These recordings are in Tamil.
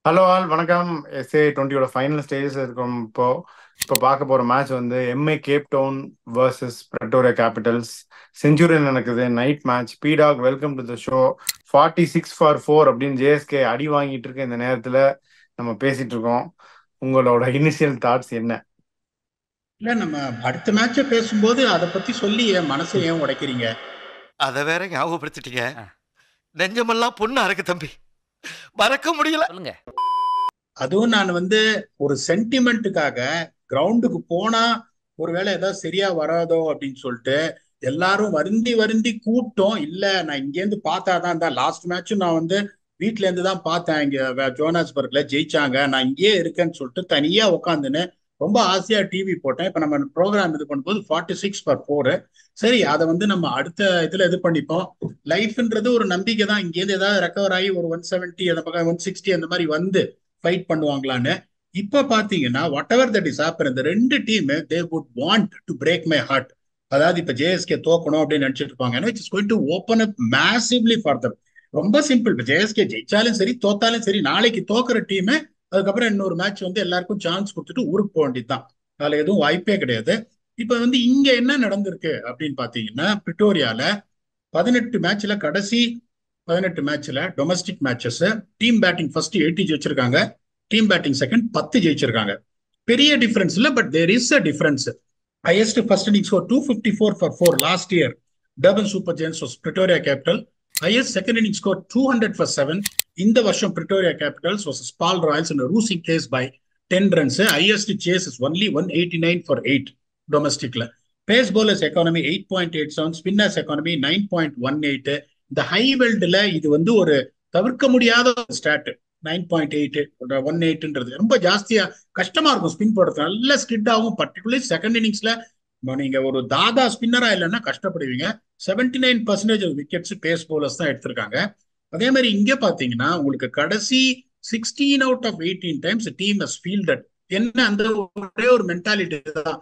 ஹலோ ஆல் வணக்கம் எஸ்ஏ டுவெண்ட்டியோட ஃபைனல் ஸ்டேஜஸ் இருக்கோம் இப்போ இப்போ பார்க்க போற மேட்ச் வந்து MI Cape Town versus Pretoria Capitals Centurion நடக்குது நைட் மேட்ச் பீடாக் welcome to the show forty six for four அப்படின்னு ஜேஎஸ்கே அடி வாங்கிட்டு இருக்க இந்த நேரத்துல நம்ம பேசிட்டு இருக்கோம் உங்களோட இனிஷியல் தாட்ஸ் என்ன இல்ல நம்ம அடுத்த மேட்ச பேசும்போது அதை பத்தி சொல்லி என் மனசை ஏன் உடைக்கிறீங்க அத வேற ஞாபகப்படுத்திட்டீங்க நெஞ்சமெல்லாம் பொண்ணா இருக்கு தம்பி மறக்க முடியல சொல்லுங்க அதுவும் நான் வந்து ஒரு சென்டிமெண்ட்டுக்காக கிரவுண்டுக்கு போனா ஒருவேளை ஏதாவது சரியா வராதோ அப்படின்னு சொல்லிட்டு எல்லாரும் வருந்தி வருந்தி கூப்பிட்டோம் இல்ல நான் இங்கேருந்து பார்த்தாதான் தான் லாஸ்ட் மேட்சும் நான் வந்து வீட்ல இருந்து தான் பார்த்தேன் இங்க ஜோனாஸ்பர்க்ல ஜெயிச்சாங்க நான் இங்கேயே இருக்கேன்னு சொல்லிட்டு தனியா உட்காந்துன்னு ரொம்ப ஆசையா டிவி போட்டேன் இப்ப நம்ம ப்ரோக்ராம் இது பண்ணும்போது ஃபார்ட்டி சிக்ஸ் பர் ஃபோர் சரி அதை வந்து நம்ம அடுத்த இதுல இது பண்ணிப்போம் லைஃப்ன்றது ஒரு நம்பிக்கை தான் இங்கேருந்து ஏதாவது ரெக்கவர் ஆகி ஒரு ஒன் செவன்ட்டி அந்த பக்கம் ஒன் சிக்ஸ்டி அந்த மாதிரி வந்து ஃபைட் பண்ணுவாங்களான்னு இப்ப பாத்தீங்கன்னா whatever that is upper இந்த ரெண்டு team they would want to break my heart அதாவது இப்ப ஜேஎஸ்கே தோக்கணும் அப்படின்னு நினைச்சிட்டு இருப்பாங்க it's going to open up massively for them ரொம்ப சிம்பிள் இப்ப ஜேஎஸ்கே ஜெயிச்சாலும் சரி தோத்தாலும் சரி நாளைக்கு தோக்குற டீம் அதுக்கப்புறம் இன்னொரு மேட்ச் வந்து எல்லாருக்கும் சான்ஸ் கொடுத்துட்டு ஊருக்கு போக வேண்டியதுதான் அதுல எதுவும் வாய்ப்பே கிடையாது இப்ப வந்து இங்க என்ன நடந்திருக்கு அப்படின்னு பாத்தீங்கன்னா பிரிட்டோரியால பதினெட்டு மேட்ச்ல கடைசி பதினெட்டு மேட்ச்ல domestic matches team batting first eighty ஜெயிச்சிருக்காங்க டீம் பேட்டிங் செகண்ட் பத்து ஜெயிச்சிருக்காங்க பெரிய டிஃபரன்ஸ் இல்ல but there is a difference highest first inning score two fifty four for four last year Durban Super Giants Pretoria Capital highest second inning score two hundred for seven இந்த வருஷம் Pretoria Capitals was Paarl Royals in losing cause by ten runs highest chase is only one eighty nine for eight டொமஸ்டிக்ல pace bowlers economy eight point eight seven spinners economy nine point one eight இந்த ஹை வெல்டுல இது வந்து ஒரு தவிர்க்க முடியாத stat nine point eight one எயிட்ன்றது ரொம்ப ஜாஸ்தியா கஷ்டமா இருக்கும் ஸ்பின் போடுறது நல்ல ஸ்கிட் ஆகும் பர்டிகுலர் செகண்ட் இன்னிங்ஸ்ல நீங்க ஒரு தாதா ஸ்பின்னரா இல்லைன்னா கஷ்டப்படுவீங்க seventy nine percentage wickets pace bowlers தான் எடுத்திருக்காங்க அதே மாதிரி இங்க பாத்தீங்கன்னா உங்களுக்கு கடைசி sixteen out of eighteen times team has fielded என்ன அந்த ஒரே ஒரு மென்டாலிட்டி தான்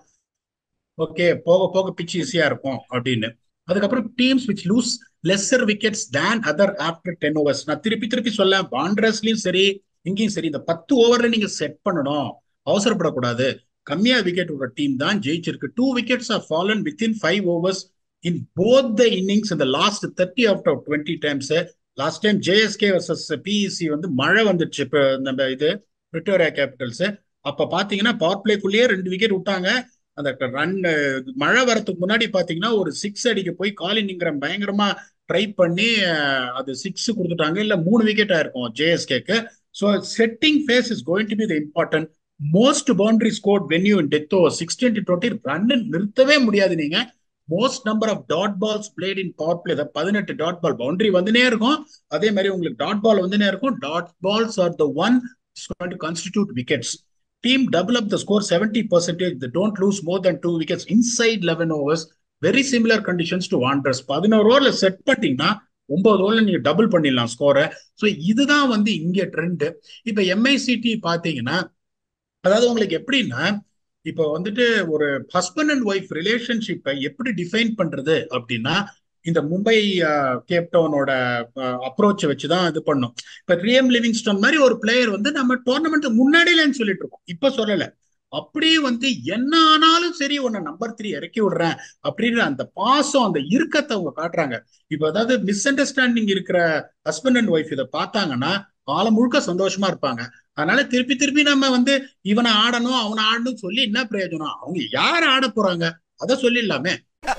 ஓகே போக போக பிச் ஈஸியா இருக்கும் அப்படின்னு அதுக்கப்புறம் teams which lose lesser wickets than other after ten overs நான் திருப்பி திருப்பி சொல்ல பாண்ட்ரஸ்லயும் சரி இங்கேயும் சரி இந்த பத்து ஓவர்ல நீங்க செட் பண்ணணும் அவசரப்படக்கூடாது கம்மியா விக்கெட் விடுற டீம் தான் ஜெயிச்சிருக்கு two wickets are fallen within five overs in both the innings இந்த last thirty out of twenty times last time JSK versus PEC வந்து மழை வந்துருச்சு இப்போ நம்ம இது விக்டோரியா கேபிட்டல்ஸ் அப்ப பாத்தீங்கன்னா பவர் பிளேக்குள்ளேயே ரெண்டு விக்கெட் விட்டாங்க அந்த ரன் மழை வரதுக்கு முன்னாடி பாத்தீங்கன்னா ஒரு சிக்ஸ் அடிக்க போய் காலினிங்கிற பயங்கரமா ட்ரை பண்ணி அது சிக்ஸ் கொடுத்துட்டாங்க இல்ல மூணு விக்கெட் ஆயிருக்கும் ஜேஎஸ்கேக்கு so setting phase is going to be the important most boundary score venue in death over sixteen to twenty run நிறுத்தவே முடியாது நீங்க most number of dot balls played in power play பதினெட்டு டாட் பால் பவுண்டரி வந்துனே இருக்கும் அதே மாதிரி உங்களுக்கு டாட் பால் வந்துனே இருக்கும் dot balls are the one to constitute wickets team double up the score seventy percentage the don't lose more than two wickets inside eleven overs very similar conditions to Wanderers பதினோரு ஓவர்ல செட் பண்ணிட்டீங்கன்னா ஒன்பது ஓவர்ல நீங்க டபுள் பண்ணிடலாம் ஸ்கோரை ஸோ இதுதான் வந்து இங்க ட்ரெண்ட் இப்ப எம்ஐசிடி பாத்தீங்கன்னா அதாவது உங்களுக்கு எப்படின்னா இப்போ வந்துட்டு ஒரு ஹஸ்பண்ட் அண்ட் ஒய்ஃப் ரிலேஷன்ஷிப்பை எப்படி டிஃபைன் பண்றது அப்படின்னா இந்த மும்பை கேப்டவுனோட அப்ரோச்சை வச்சுதான் இது பண்ணும் இப்ப ரியம் லிவிங்ஸ்டன் மாதிரி ஒரு பிளேயர் வந்து நம்ம டோர்னமெண்ட் முன்னாடியிலன்னு சொல்லிட்டு இருக்கோம் இப்ப சொல்லல அப்படியே வந்து என்ன ஆனாலும் சரி உன்னை நம்பர் த்ரீ இறக்கி விடுறேன் அப்படின்ற அந்த பாசம் அந்த இறுக்கத்தை அவங்க காட்டுறாங்க இப்ப அதாவது மிஸ் அண்டர்ஸ்டாண்டிங் இருக்கிற ஹஸ்பண்ட் அண்ட் ஒய்ஃப் இதை பார்த்தாங்கன்னா காலம் முழுக்க சந்தோஷமா இருப்பாங்க அதனால திருப்பி திருப்பி நம்ம வந்து இவனை ஆடணும் அவனை ஆடணும் சொல்லி என்ன பிரயோஜனம் அவங்க யார் ஆட போறாங்க அதை சொல்லிடலாமே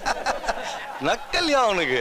நக்கல்யா அவனுக்கு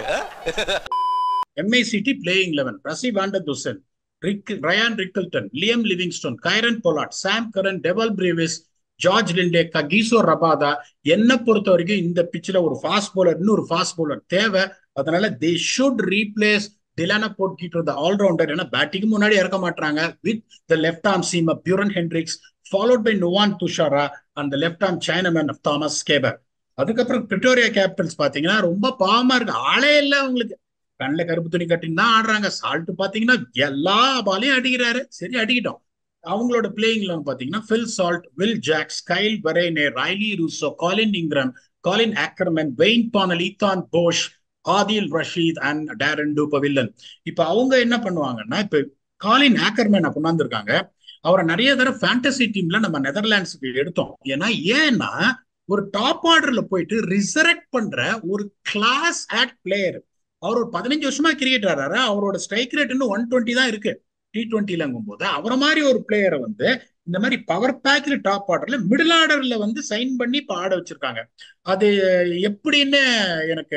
MICT playing eleven Rassie van der Dussen Rick Ryan Rickelton Liam Livingstone Kieron Pollard Sam Curran Dewald Brevis George Linde Kagiso Rabada என்ன பொறுத்த வரைக்கும் இந்த பிச்சில் ஒரு ஃபாஸ்ட் போலர் இன்னொரு ஃபாஸ்ட் போலர் தேவை அதனால they should replace Delano Potgieter the allrounder ஏன்னா பேட்டிங்கு முன்னாடி இறக்க மாட்டாங்க with the left arm seam Beuran Hendricks followed by Nuwan Thushara and the left arm chinaman of Thomas கேபர் அதுக்கப்புறம் பிரிட்டோரியா கேபிட்டல்ஸ் பாத்தீங்கன்னா ரொம்ப பாவமா இருக்கு ஆளே இல்லை உங்களுக்கு கண்ணில் கருப்பு துணி கட்டின்னு தான் ஆடுறாங்க சால்ட் பாத்தீங்கன்னா எல்லா பாலையும் அடிக்கிறாரு சரி அடிக்கிட்டோம் அவங்களோட பிளேயிங்ல பாத்தீங்கன்னா Phil Salt Will Jacks Kyle Verreynne Rilee Rossouw Colin Ingram Colin Ackermann Wayne Parnell Ethan Bosch Adil Rashid and Daren Dupavillon இப்ப அவங்க என்ன பண்ணுவாங்கன்னா இப்ப காலின் ஆக்கர்மேன் கொண்டாந்துருக்காங்க அவரை நிறைய தடவை ஃபேண்டசி டீம்ல நம்ம நெதர்லாண்ட்ஸுக்கு எடுத்தோம் ஏன்னா ஏன்னா ஒரு டாப் ஆர்டர்ல போயிட்டு ரிசரெக்ட் பண்ற ஒரு கிளாஸ் ஆக்ட் பிளேயர் அவர் ஒரு பதினஞ்சு வருஷமா கிரிக்கெட் ஆடுறாரு அவரோட ஸ்ட்ரைக் ரேட் இன்னும் ஒன் டுவெண்ட்டி தான் இருக்கு டி டுவெண்ட்டிலங்கும் போது அவரை மாதிரி ஒரு பிளேயரை வந்து இந்த மாதிரி பவர் பேக்ல டாப் ஆர்டர்ல மிடில் ஆர்டர்ல வந்து சைன் பண்ணி இப்ப ஆட வச்சிருக்காங்க அது எப்படின்னு எனக்கு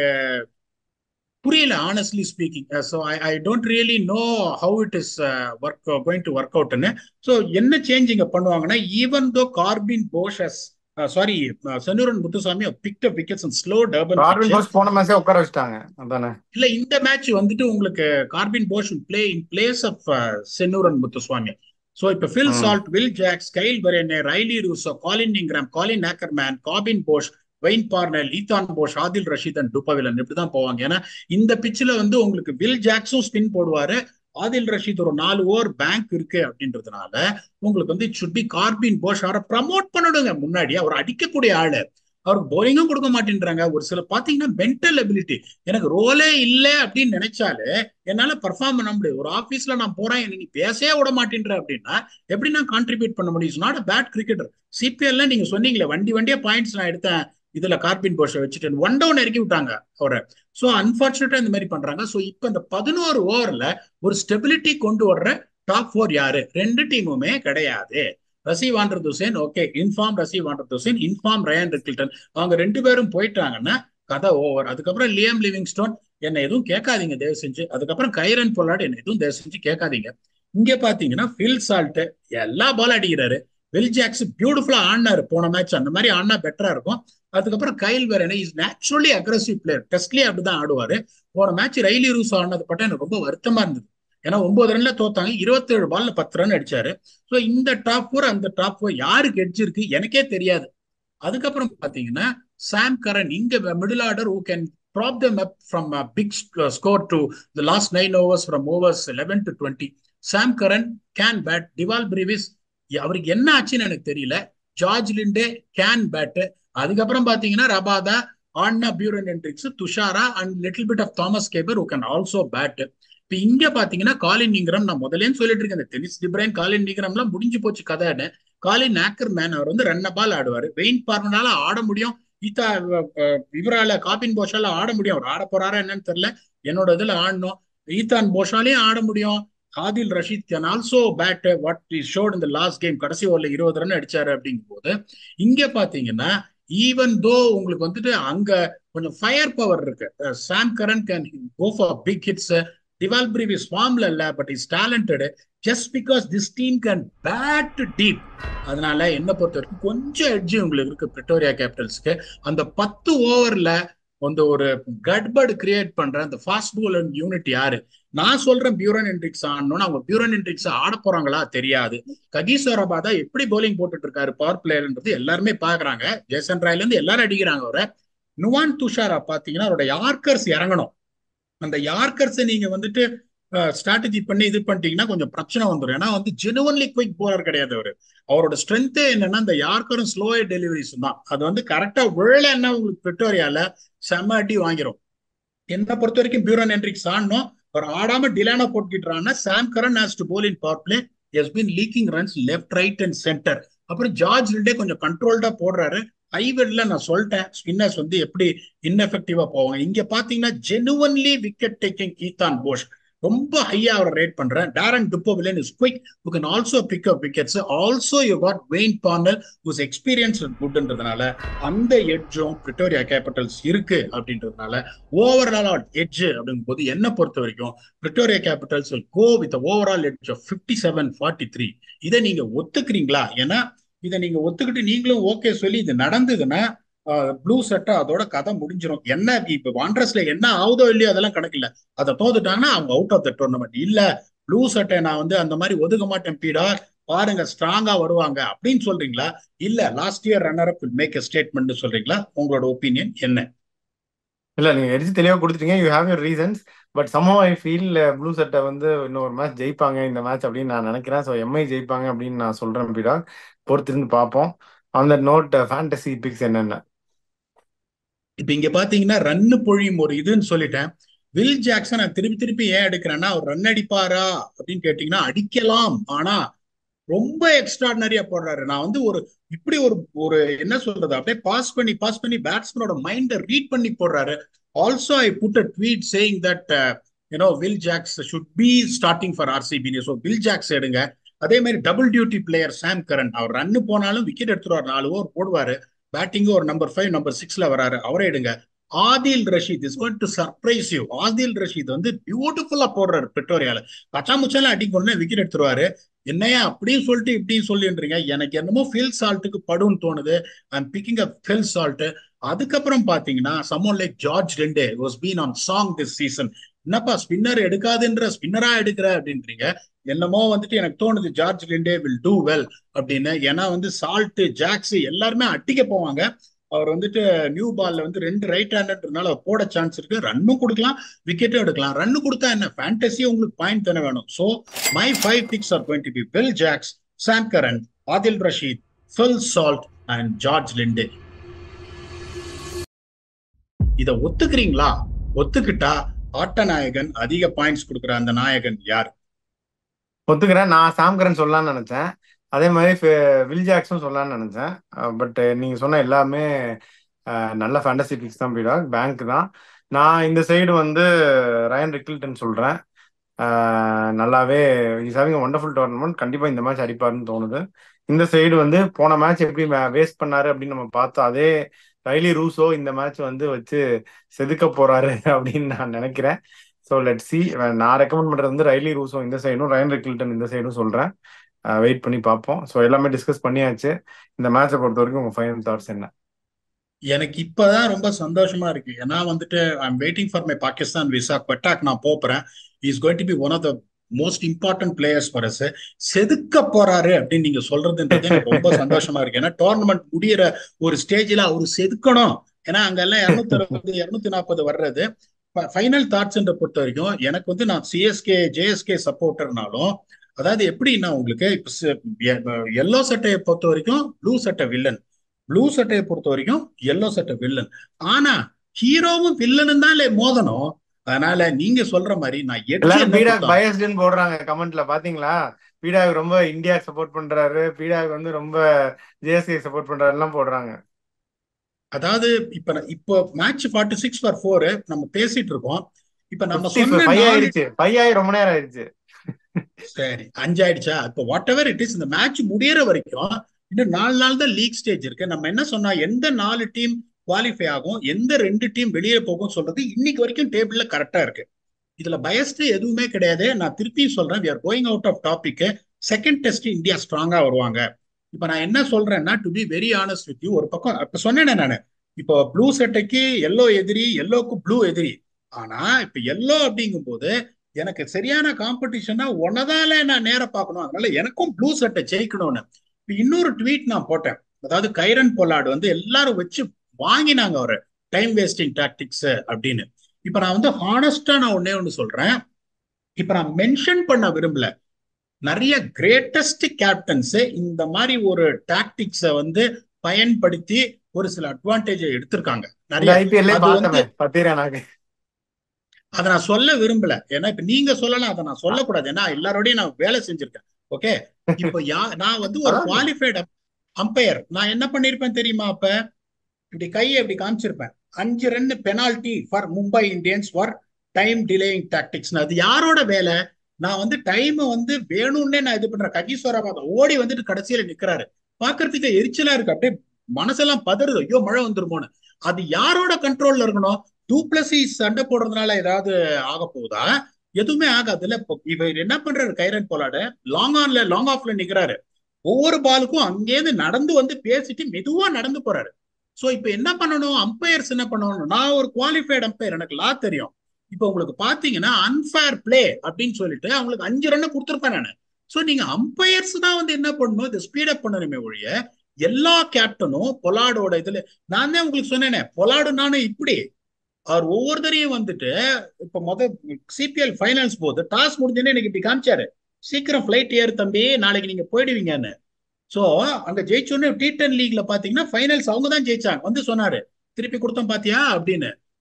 புரியல honestly speaking so I I don't really know how it is work going to work அவுட்னு ஸோ என்ன சேஞ்ச் இங்க பண்ணுவாங்கன்னா even though Corbin Bosch's sorry Senuran Muthusamy picked up wickets and slow Durban Corbin Bosch போன மேட்சே உட்கார வச்சிட்டாங்க அதானே இல்ல இந்த மேட்ச் வந்துட்டு உங்களுக்கு Corbin Bosch play in place of Senuran Muthuswamy so இப்ப Phil hmm. Salt Will Jacks Kyle Verreynne Rilee Rossouw Colin Ingram Colin Ackermann Corbin Bosch Wayne Parnell Ethan Bosch Adil Rashid and Dupavillon இப்படிதான் போவாங்க ஏன்னா இந்த பிச்சில் வந்து உங்களுக்கு வில் ஜாக்ஸும் ஸ்பின் போடுவாரு ஆதில் ரஷீத் ஒரு நாலு ஓவர் பேங்க் இருக்கு அப்படின்றதுனால உங்களுக்கு வந்து சுட் பி கார்பின் போஷ் அவரை ப்ரமோட் பண்ணிடுங்க முன்னாடி அவர் அடிக்கக்கூடிய ஆளு அவருக்கு போலிங்கும் கொடுக்க மாட்டேன்றாங்க ஒரு சில பாத்தீங்கன்னா மென்டல் எபிலிட்டி எனக்கு ரோலே இல்ல அப்படின்னு நினைச்சாலே என்னால பர்ஃபார்ம் பண்ண முடியாது ஒரு ஆபீஸ்ல நான் போறேன் என்ன நீ பேசவே விட மாட்டேன்ற அப்படின்னா எப்படி நான் கான்ட்ரிபியூட் பண்ண முடியும் நாட் பேட் கிரிக்கெட்டர் சிபிஎல்ல நீங்க சொன்னீங்களே வண்டி வண்டியா பாயிண்ட்ஸ் நான் எடுத்தேன் இதுல கார்பின் போஷை வச்சுட்டு ஒன் டவுன் இறக்கி விட்டாங்க அவரை சோ அன்பார்ச்சுனேட்டா இந்த மாதிரி பண்றாங்க சோ இப்ப இந்த பதினோரு ஓவர்ல ஒரு ஸ்டெபிலிட்டி கொண்டு வர்ற டாப் ஃபோர் யாரு ரெண்டு டீமுமே கிடையாது ரசீவ் ஆண்டர் துசேன் ஓகே இன்ஃபார்ம் ரசீவ் ஆண்டர் துசேன் இன்ஃபார்ம் ரயான் ரிக்கில்டன் அவங்க ரெண்டு பேரும் போயிட்டாங்கன்னா கதை ஓவர் அதுக்கப்புறம் லியம் லிவிங்ஸ்டோன் என்ன எதுவும் கேட்காதீங்க தயவு செஞ்சு அதுக்கப்புறம் கைரன் பொல்லாட் என்ன எதுவும் தயவு செஞ்சு கேட்காதீங்க இங்க பாத்தீங்கன்னா ஃபில் சால்ட் எல்லா பால் அடிக்கிறாரு வில் ஜாக்ஸ் பியூட்டிஃபுல்லா ஆடினாரு போன மேட்ச் அந்த மாதிரி ஆடினா பெட்டரா இருக்கும் அதுக்கப்புறம் Kyle Verreynne is naturally aggressive player டெஸ்ட்லயே அப்படிதான் ஆடுவாரு போன மேட்ச் ரயிலி ரூஸ் ஆடினது பட்ட எனக்கு ரொம்ப வருத்தமா இருந்தது ஏன்னா ஒன்பது ரன்ல தோத்தாங்க இருபத்தேழு பால்ல பத்து ரன் அடிச்சாரு ஸோ இந்த டாப் ஃபோர் அந்த டாப் ஃபோர் யாருக்கு எட்ஜ் இருக்கு எனக்கே தெரியாது அதுக்கப்புறம் பாத்தீங்கன்னா சாம் கரன் இங்க middle order who can prop them up from big score to the last nine overs from overs eleven to twenty Sam Curran can bat Dewald Brevis அவருக்கு என்ன ஆச்சுன்னு எனக்கு தெரியல ஜார்ஜ் லிண்டே கேன் பேட் அதுக்கப்புறம் பாத்தீங்கன்னா ரபாதா ஆன்னா Beuran Hendricks Thushara and little bit of Thomas Kaber who can also bat இப்ப இங்க பாத்தீங்கன்னா காலின் நிங்கரம் நான் முதல்ல சொல்லிட்டு இருக்கேன் இந்த டெனிஸ் டிப்ரைன் காலின் நிங்கரம்லாம் முடிஞ்சு போச்சு கதைன்னு காலின் ஆக்கர் மேன் அவர் வந்து ரெண்டு பால் ஆடுவாரு வெயின் பார்மனால ஆட முடியும் ஈத்தா இவரால காபின் போஷால ஆட முடியும் அவர் ஆட போறாரா என்னன்னு தெரியல என்னோட இதுல ஆடணும் ஈத்தான் போஷாலையும் ஆட முடியும் Adil Rashid can also bat what is showed இந்த லாஸ்ட் கேம் கடைசி ஓவர்ல இருபது ரன் அடிச்சாரு அப்படிங்கும் போது இங்க பாத்தீங்கன்னா ஈவன் தோ உங்களுக்கு வந்துட்டு அங்க கொஞ்சம் ஃபயர் பவர் இருக்கு Sam Curran can go for big hits Dewald Brevis ஃபார்ம்ல இல்ல but is talented just because this team can bat deep அதனால என்ன பொறுத்த வரைக்கும் கொஞ்சம் எட்ஜ் உங்களுக்கு இருக்கு பிரிட்டோரியா கேபிட்டல்ஸ்க்கு அந்த பத்து ஓவர்ல அந்த ஒரு கட்பர்டு கிரியேட் பண்ற அந்த ஃபாஸ்ட் போலர் யூனிட் யாரு நான் சொல்றேன் பியூரன் என்ட்ரிக்ஸ் ஆடணும்னு அவங்க பியூரன் என்ட்ரிக்ஸ் ஆட போறாங்களா தெரியாது ககீஸ்வரபாதா எப்படி போலிங் போட்டுட்டு இருக்காரு பவர் பிளேயர்ன்றது எல்லாருமே பாக்குறாங்க ஜெய்சன் ராய்ல இருந்து எல்லாரும் அடிக்கிறாங்க அவரை நுவான் துஷாரா பாத்தீங்கன்னா அவரோட யார்கர்ஸ் இறங்கணும் அந்த யார்கர்ஸை நீங்க வந்துட்டு ஸ்ட்ராட்டஜி பண்ணி இது பண்ணிட்டீங்கன்னா கொஞ்சம் பிரச்சனை வந்துடும் ஏன்னா வந்து ஜெனுவன்லி குயிக் போலர் கிடையாது அவரு அவரோட ஸ்ட்ரென்த்தே என்னன்னா அந்த யார்கரும் ஸ்லோவே டெலிவரிஸ் தான் அது வந்து கரெக்டா விழலைன்னா உங்களுக்கு பிரிட்டோரியால செம்ம அடி வாங்கிரும் என்னை பொறுத்த வரைக்கும் பியூரன் என்ட்ரிக்ஸ் ஆடணும் அவர் ஆடாம டிலானா போட்டுக்கிட்டான்னா Sam Curran has to bowl in power play is been leaking runs left right and centre அப்புறம் ஜார்ஜ் லிண்டே கொஞ்சம் கண்ட்ரோல்டா போடுறாரு ஐவெட்ல நான் சொல்லிட்டேன் ஸ்பின்னர்ஸ் வந்து எப்படி இன்எஃபெக்டிவா போவாங்க இங்க பாத்தீங்கன்னா genuinely wicket taking Ethan Bosch ரொம்ப ஹையா அவரை ரேட் பண்றேன் Daren Dupavillon is quick you can also pick up wickets also you got Wayne Parnell whose experience குட்ன்றதுனால அந்த எட்ஜும் பிரிட்டோரியா கேபிட்டல்ஸ் இருக்கு அப்படின்றதுனால ஓவரால் எட்ஜ் அப்படிங்கும் போது என்ன பொறுத்த வரைக்கும் Pretoria Capitals go with overall edge of fifty seven forty three இதை நீங்க ஒத்துக்கிறீங்களா ஏன்னா இதை நீங்க ஒத்துக்கிட்டு நீங்களும் ஓகே சொல்லி இது நடந்ததுன்னா ப்ளூ செட்டா அதோட கதை முடிஞ்சிடும் என்ன இப்ப வாண்டர்ஸ்ல என்ன ஆகுதோ இல்லையோ அதெல்லாம் கணக்கு இல்ல அதை தோத்துட்டாங்கன்னா அவங்க அவுட் ஆஃப் த டோர்னமெண்ட் இல்ல ப்ளூ சட்டை நான் வந்து அந்த மாதிரி ஒதுக்க மாட்டேன் பீடா பாருங்க ஸ்ட்ராங்கா வருவாங்க அப்படின்னு சொல்றீங்களா இல்ல last year runner up make a statement சொல்றீங்களா உங்களோட ஒப்பீனியன் என்ன இல்ல நீங்க எடுத்து தெளிவா கொடுத்துட்டீங்க you have your reasons but somehow I feel blue சட்டை வந்து இன்னொரு மேட்ச் ஜெயிப்பாங்க இந்த மேட்ச் அப்படின்னு நான் நினைக்கிறேன் ஸோ எம்ஐ ஜெயிப்பாங்க அப்படின்னு நான் சொல்றேன் பீடா பொறுத்திருந்து பார்ப்போம் அந்த நோட் ஃபேண்டசி பிக்ஸ் என்னென்ன இப்ப இங்க பாத்தீங்கன்னா ரன்னு பொழியும் ஒரு இதுன்னு சொல்லிட்டேன் வில் ஜாக்சன் நான் திருப்பி திருப்பி ஏன் எடுக்கிறேன்னா அவர் ரன் அடிப்பாரா அப்படின்னு கேட்டீங்கன்னா அடிக்கலாம் ஆனா ரொம்ப எக்ஸ்ட்ராடினரியா போடுறாரு நான் வந்து ஒரு இப்படி ஒரு ஒரு என்ன சொல்றது அப்படியே பாஸ் பண்ணி பாஸ் பண்ணி பேட்ஸ்மேனோட மைண்டை ரீட் பண்ணி போடுறாரு also I put a tweet saying that you know Will Jacks should be starting for RCB so Will Jacks எடுங்க அதே மாதிரி double duty player Sam Curran அவர் ரன்னு போனாலும் விக்கெட் எடுத்துருவார் நாலு ஓவர் போடுவாரு பேட்டிங்கும் ஒரு நம்பர் ஃபைவ் நம்பர் சிக்ஸ்ல வராரு அவரே எடுங்க Adil Rashid is going to surprise you Adil Rashid வந்து பியூட்டிஃபுல்லா போடுறாரு பெட்ரோரியால பச்சாமுச்சாலாம் அடிக்கணும்னு விக்கெட் எடுத்துருவாரு என்னையா அப்படியும் சொல்லிட்டு இப்படியும் சொல்லின்றீங்க எனக்கு என்னமோ ஃபில் சால்ட்டுக்கு படுன்னு தோணுது I'm picking up Phil Salt அதுக்கப்புறம் பாத்தீங்கன்னா someone like George Linde was been on song this season என்னப்பா ஸ்பின்னர் எடுக்காதுன்ற ஸ்பின்னரா எடுக்கிற அப்படின்றீங்க என்னமோ வந்துட்டு எனக்கு தோணுது George Linde will do well அப்படின்னு ஏன்னா வந்து சால்ட் ஜாக்ஸ் எல்லாருமே அட்டிக்க போவாங்க அவர் வந்துட்டு நியூ பால்ல வந்து ரெண்டு ரைட் ஹேண்டர்னால போட சான்ஸ் இருக்கு ரன்னும் கொடுக்கலாம் விக்கெட்டும் எடுக்கலாம் ரன்னு கொடுத்தா என்ன ஃபேண்டசி உங்களுக்கு பாயிண்ட் தானே வேணும் so my five picks are going to be Will Jacks Sam Curran Adil Rashid Phil Salt and George Linde இத ஒத்துக்கிறீங்களா ஒத்துக்கிட்டா ஆட்ட நாயகன் அதிக பாயிண்ட்ஸ் கொடுக்குற அந்த நாயகன் யார் ஒத்துக்கிறேன் நான் சாம்கரன் சொல்லலாம்னு நினைச்சேன் அதே மாதிரி வில் ஜாக்ஸும் சொல்லலாம்னு நினைச்சேன் பட் நீங்க சொன்ன எல்லாமே நல்ல ஃபேண்டசி பிக்ஸ் தான் பீடா பேங்க் தான் நான் இந்த சைடு வந்து ரயன் ரிக்கில்டன் சொல்றேன் நல்லாவே இஸ் ஹேவிங் ஒண்டர்ஃபுல் டோர்னமெண்ட் கண்டிப்பா இந்த மேட்ச் அடிப்பாருன்னு தோணுது இந்த சைடு வந்து போன மேட்ச் எப்படி வேஸ்ட் பண்ணாரு அப்படின்னு நம்ம பார்த்தோம் அதே ரைலி ரூசோ இந்த மேட்ச் வந்து வச்சு செதுக்க போறாரு அப்படின்னு நான் நினைக்கிறேன் ஸோ லெட் சி நான் ரெக்கமெண்ட் பண்றது வந்து ரைலி ரூசோ இந்த சைடும் ரயன் ரெக்கில்டன் இந்த சைடும் சொல்றேன் வெயிட் பண்ணி பார்ப்போம் ஸோ எல்லாமே டிஸ்கஸ் பண்ணியாச்சு இந்த மேட்சை பொறுத்த வரைக்கும் உங்க ஃபைனல் தாட்ஸ் என்ன எனக்கு இப்பதான் ரொம்ப சந்தோஷமா இருக்கு ஏன்னா வந்துட்டு I'm waiting for my Pakistan visa பெட்டாக் நான் போறேன் is going to be one of the most important players for us செதுக்க போறாரு அப்படின்னு நீங்க சொல்றதுன்றது எனக்கு ரொம்ப சந்தோஷமா இருக்கு ஏன்னா டோர்னமெண்ட் முடியிற ஒரு ஸ்டேஜ்ல அவரு செதுக்கணும் ஏன்னா அங்கெல்லாம் இருநூத்தி அறுபது இருநூத்தி நாற்பது வர்றது ஃபைனல் தாட்ஸ்ன்ற பொறுத்த வரைக்கும் எனக்கு வந்து நான் சிஎஸ்கே ஜேஎஸ்கே சப்போர்ட்டர்னாலும் அதாவது எப்படின்னா உங்களுக்கு எல்லோ சட்டையை பொறுத்த வரைக்கும் ப்ளூ சட்டை வில்லன் ப்ளூ சட்டையை பொறுத்த வரைக்கும் எல்லோ சட்டை வில்லன் ஆனா ஹீரோவும் வில்லனும் தான் இல்ல மோதணும் அதனால நீங்க சொல்ற மாதிரி நான் எல்லாரும் பீடாக் பயஸ்டுன்னு போடுறாங்க கமெண்ட்ல பாத்தீங்களா பீடாக் ரொம்ப இந்தியா சப்போர்ட் பண்றாரு பீடாக் வந்து ரொம்ப ஜேஎஸ்கே சப்போர்ட் பண்றாரு எல்லாம் போடுறாங்க அதாவது இப்ப இப்போ match forty six for four நம்ம பேசிட்டு இருக்கோம் இப்ப நம்ம ஆயிடுச்சு பையாயிரம் ரொம்ப நேரம் ஆயிடுச்சு சரி அஞ்சாயிடுச்சா இப்போ வாட் எவர் இட் இஸ் இந்த மேட்ச் முடியற வரைக்கும் இன்னும் நாலு நாள் தான் லீக் ஸ்டேஜ் இருக்கு நம்ம என்ன சொன்னா எந்த நாலு டீம் குவாலிஃபை ஆகும் எந்த ரெண்டு டீம் வெளியே போகும் சொல்றது இன்னைக்கு வரைக்கும் டேபிள்ல கரெக்டா இருக்கு இதுல பயஸ்ட் எதுவுமே கிடையாது நான் திருப்பியும் சொல்றேன் we are going out of topic second test India ஸ்ட்ராங்கா வருவாங்க இப்ப நான் என்ன சொல்றேன்னா to be very honest with you ஒரு பக்கம் இப்ப சொன்னேனே நானு இப்போ ப்ளூ சட்டைக்கு எல்லோ எதிரி எல்லோக்கு ப்ளூ எதிரி ஆனா இப்ப எல்லோ அப்படிங்கும் போது எனக்கு சரியான காம்படிஷனா உன்னதால நான் நேர பார்க்கணும் அதனால எனக்கும் ப்ளூ சட்டை ஜெயிக்கணும்னு இப்ப இன்னொரு ட்வீட் நான் போட்டேன் அதாவது கைரன் பொல்லாடு வந்து எல்லாரும் வச்சு வாங்கினாங்க ஒரு டைம் வேஸ்டிங் டாக்டிக்ஸ் அப்படின்னு இப்ப நான் வந்து ஹானஸ்டா நான் ஒன்னே ஒண்ணு சொல்றேன் இப்ப நான் மென்ஷன் பண்ண விரும்பல நிறைய கிரேட்டஸ்ட் கேப்டன்ஸ் இந்த மாதிரி ஒரு டாக்டிக்ஸ வந்து பயன்படுத்தி ஒரு சில அட்வான்டேஜை எடுத்திருக்காங்க நிறைய அதை நான் சொல்ல விரும்பல ஏன்னா இப்ப நீங்க சொல்லலாம் அதை நான் சொல்லக்கூடாது ஏன்னா எல்லாரோடையும் நான் வேலை செஞ்சிருக்கேன் ஓகே இப்போ யா நான் வந்து ஒரு குவாலிஃபைடு அம்பையர் நான் என்ன பண்ணிருப்பேன் தெரியுமா அப்ப இப்படி கையை இப்படி காமிச்சிருப்பேன் அஞ்சு run penalty for Mumbai Indians for time delaying tactics அது யாரோட வேலை நான் வந்து டைம் வந்து வேணும்னே நான் இது பண்றேன் ககீஸ்வரா பார்த்தேன் ஓடி வந்துட்டு கடைசியில நிக்கிறாரு பாக்குறதுக்கு எரிச்சலா இருக்கு அப்படியே மனசெல்லாம் பதறுது ஐயோ மழை வந்துருமோன்னு அது யாரோட கண்ட்ரோல்ல இருக்கணும் டூ பிளஸ் சண்டை போடுறதுனால ஏதாவது ஆக போகுதா எதுவுமே ஆகாதுல்ல இவர் என்ன பண்றாரு கைரன் போலாட லாங் ஆன்ல லாங் ஆஃப்ல நிக்கிறாரு ஒவ்வொரு பாலுக்கும் அங்கேருந்து நடந்து வந்து பேசிட்டு மெதுவா நடந்து போறாரு சோ இப்ப என்ன பண்ணணும் அம்பையர்ஸ் என்ன பண்ணணும் நான் ஒரு குவாலிஃபைடு அம்பையர் எனக்கு லா தெரியும் இப்ப உங்களுக்கு பாத்தீங்கன்னா அன்பேர் பிளே அப்படின்னு சொல்லிட்டு அவங்களுக்கு அஞ்சு ரன் கொடுத்துருப்பேன் நான் சோ நீங்க அம்பையர்ஸ் தான் வந்து என்ன பண்ணணும் இதை ஸ்பீடப் பண்ணணுமே ஒழிய எல்லா கேப்டனும் பொலாடோட இதுல நான் தான் உங்களுக்கு சொன்னேனே பொலாடு நானும் இப்படி அவர் ஒவ்வொருத்தரையும் வந்துட்டு இப்ப முத சிபிஎல் ஃபைனல்ஸ் போது டாஸ் முடிஞ்சோன்னே எனக்கு இப்படி காமிச்சாரு சீக்கிரம் ஃபிளைட் ஏறு தம்பி நாளைக்கு நீங்க போயிடுவீங்கன்னு சோ அங்க ஜெயிச்சோன்னு டி டென் லீக்ல பாத்தீங்கன்னா ஃபைனல்ஸ் அவங்க தான் ஜெயிச்சாங்க வந்து சொன்னாரு திருப்பி கொடுத்தோம் பாத்தியா அப்படின்னு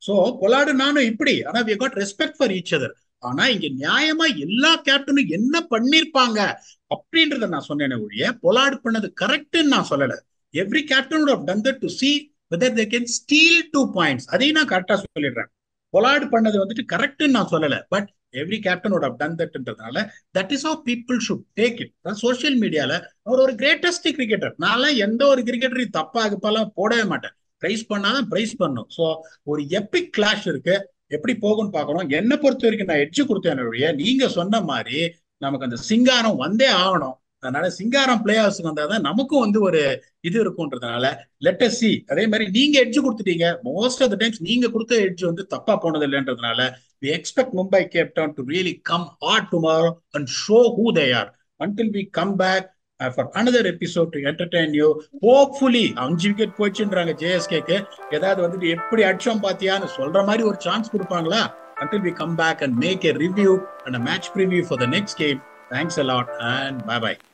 சோ பொலாடு நானும் இப்படி ஆனா we got respect for each other ஆனா இங்க நியாயமா எல்லா கேப்டனும் என்ன பண்ணிருப்பாங்க அப்படின்றத நான் சொன்னேனே ஒழிய பொலாடு பண்ணது கரெக்ட்னு நான் சொல்லல every captain have done that to see whether they can steal two points அதையும் நான் கரெக்டா சொல்லிடுறேன் பொலாடு பண்ணது வந்துட்டு கரெக்ட்னு நான் சொல்லல but every captain would have done தட்ன்றதுனால that is how people should take it social மீடியால அவர் ஒரு கிரேட்டஸ்ட் கிரிக்கெட்டர் நான்லாம் எந்த ஒரு கிரிக்கெட்டரையும் தப்பா கிப்பாலாம் போடவே மாட்டேன் பிரைஸ் பண்ணாதான் பிரைஸ் பண்ணும் ஸோ ஒரு எப்பிக் கிளாஷ் இருக்கு எப்படி போகும்னு பார்க்கணும் என்னை பொறுத்த வரைக்கும் நான் எட்ஜு கொடுத்தேன் ஒழிய நீங்க சொன்ன மாதிரி நமக்கு அந்த சிங்காரம் வந்தே ஆகணும் அதனால சிங்காரம் பிளே ஆஃப்ஸ்க்கு வந்தாதான் நமக்கும் வந்து ஒரு இது இருக்கும்ன்றதுனால லெட் சி அதே மாதிரி நீங்க எட்ஜ் கொடுத்துட்டீங்க மோஸ்ட் ஆஃப் த டைம்ஸ் நீங்க கொடுத்த எட்ஜ் வந்து தப்பா போனது இல்லைன்றதுனால we expect Mumbai Cape Town to really come hard tomorrow and show who they are until we come back for another episode to entertain you hopefully அஞ்சு விக்கெட் போச்சுன்றாங்க ஜேஎஸ்கேக்கு ஏதாவது வந்துட்டு எப்படி அடிச்சோம் பாத்தியான்னு சொல்ற மாதிரி ஒரு சான்ஸ் கொடுப்பாங்களா until we come back and make a review and a match preview for the next game. Thanks a lot and bye bye.